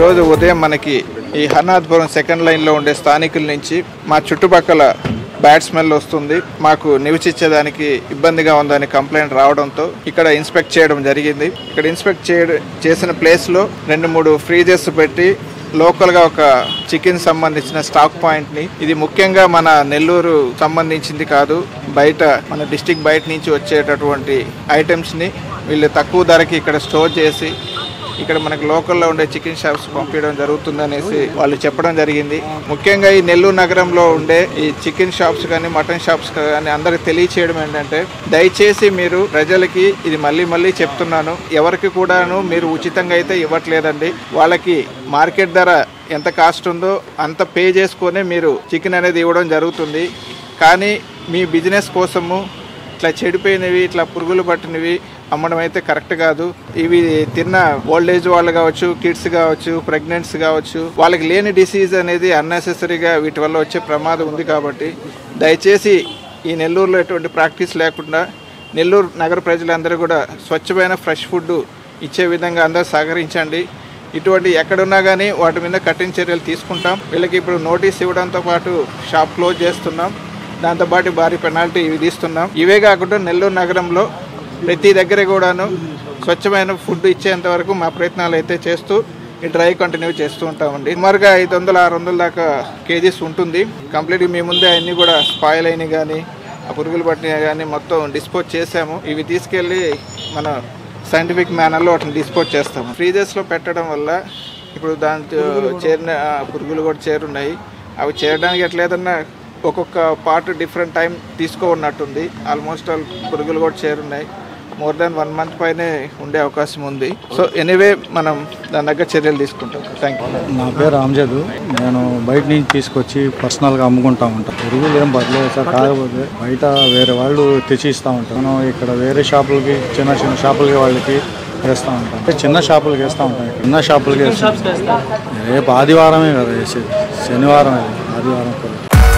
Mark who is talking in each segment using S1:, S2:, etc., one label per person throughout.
S1: రోజు ఉదయం మనకి ఈ హర్నాథపురం సెకండ్ లైన్లో ఉండే స్థానికుల నుంచి మా చుట్టుపక్కల బ్యాడ్ స్మెల్ వస్తుంది మాకు నివసించేదానికి ఇబ్బందిగా ఉందని కంప్లైంట్ రావడంతో ఇక్కడ ఇన్స్పెక్ట్ చేయడం జరిగింది ఇక్కడ ఇన్స్పెక్ట్ చేయడం చేసిన ప్లేస్లో రెండు మూడు ఫ్రీజర్స్ పెట్టి లోకల్గా ఒక చికెన్ సంబంధించిన స్టాక్ పాయింట్ని ఇది ముఖ్యంగా మన నెల్లూరు సంబంధించింది కాదు బయట మన డిస్టిక్ బయట నుంచి వచ్చేటటువంటి ఐటమ్స్ని వీళ్ళు తక్కువ ధరకి ఇక్కడ స్టోర్ చేసి ఇక్కడ మనకి లోకల్లో ఉండే చికెన్ షాప్స్ పంపించడం జరుగుతుంది అనేసి వాళ్ళు చెప్పడం జరిగింది ముఖ్యంగా ఈ నెల్లూరు నగరంలో ఉండే ఈ చికెన్ షాప్స్ కానీ మటన్ షాప్స్ కానీ అందరికి తెలియచేయడం ఏంటంటే దయచేసి మీరు ప్రజలకి ఇది మళ్ళీ మళ్ళీ చెప్తున్నాను ఎవరికి కూడాను మీరు ఉచితంగా అయితే ఇవ్వట్లేదండి వాళ్ళకి మార్కెట్ ధర ఎంత కాస్ట్ ఉందో అంత పే చేసుకొని మీరు చికెన్ అనేది ఇవ్వడం జరుగుతుంది కానీ మీ బిజినెస్ కోసము ఇట్లా చెడిపోయినవి ఇట్లా పురుగులు పట్టినవి అమ్మడం అయితే కరెక్ట్ కాదు ఇవి తిన్న ఓల్డ్ ఏజ్ వాళ్ళు కావచ్చు కిడ్స్ కావచ్చు ప్రెగ్నెంట్స్ కావచ్చు వాళ్ళకి లేని డిసీజ్ అనేది అన్నెసెసరీగా వీటి వల్ల వచ్చే ప్రమాదం ఉంది కాబట్టి దయచేసి ఈ నెల్లూరులో ఎటువంటి ప్రాక్టీస్ లేకుండా నెల్లూరు నగర ప్రజలందరూ కూడా స్వచ్ఛమైన ఫ్రెష్ ఫుడ్ ఇచ్చే విధంగా అందరూ సహకరించండి ఇటువంటి ఎక్కడున్నా కానీ వాటి మీద కఠిన చర్యలు తీసుకుంటాం వీళ్ళకి ఇప్పుడు నోటీస్ ఇవ్వడంతో పాటు షాప్ క్లోజ్ చేస్తున్నాం దాంతోపాటు భారీ పెనాల్టీ విధిస్తున్నాం ఇవే కాకుండా నెల్లూరు నగరంలో ప్రతి దగ్గర కూడాను స్వచ్ఛమైన ఫుడ్ ఇచ్చేంత వరకు మా ప్రయత్నాలు అయితే చేస్తూ ఈ డ్రై కంటిన్యూ చేస్తూ ఉంటామండి సుమారుగా ఐదు వందల ఆరు వందల దాకా కేజీస్ ఉంటుంది కంప్లీట్గా మీ ముందే అన్నీ కూడా స్పాయిల్ అయినవి కానీ ఆ పురుగులు పట్టినవి కానీ మొత్తం డిస్పోజ్ చేసాము ఇవి తీసుకెళ్ళి మన సైంటిఫిక్ మేనర్లో వాటిని డిస్పోజ్ చేస్తాము ఫ్రీజర్స్లో పెట్టడం వల్ల ఇప్పుడు దాంతో చేరిన ఆ, పురుగులు కూడా చేరున్నాయి అవి చేరడానికి ఎట్లేదన్నా ఒక్కొక్క పార్ట్ డిఫరెంట్ టైం తీసుకో ఉన్నట్టుంది ఆల్మోస్ట్ ఆల్ పురుగులు కూడా చేరున్నాయి మోర్ దాన్ వన్ మంత్ పైనే ఉండే అవకాశం ఉంది సో ఎనీవే మనం దాని దగ్గర చర్యలు తీసుకుంటాం థ్యాంక్ యూ
S2: నా పేరు రామ్జదు నేను బయట నుంచి తీసుకొచ్చి పర్సనల్గా అమ్ముకుంటా ఉంటాను పురుగులు ఏం పర్లేదు సార్ కాకపోతే బయట వేరే వాళ్ళు తెచ్చి ఇస్తూ ఉంటాను మనం ఇక్కడ వేరే షాపులకి చిన్న చిన్న షాపులకి వాళ్ళకి వేస్తూ ఉంటాం అంటే చిన్న షాపులకి వేస్తూ ఉంటాం చిన్న షాపులకి వేస్తాం రేపు ఆదివారమే కదా వేసేది శనివారం అది ఆదివారం కూడా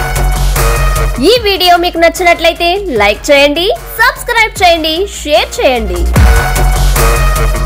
S3: ఈ వీడియో మీకు నచ్చినట్లయితే లైక్ చేయండి సబ్స్క్రైబ్ చేయండి షేర్ చేయండి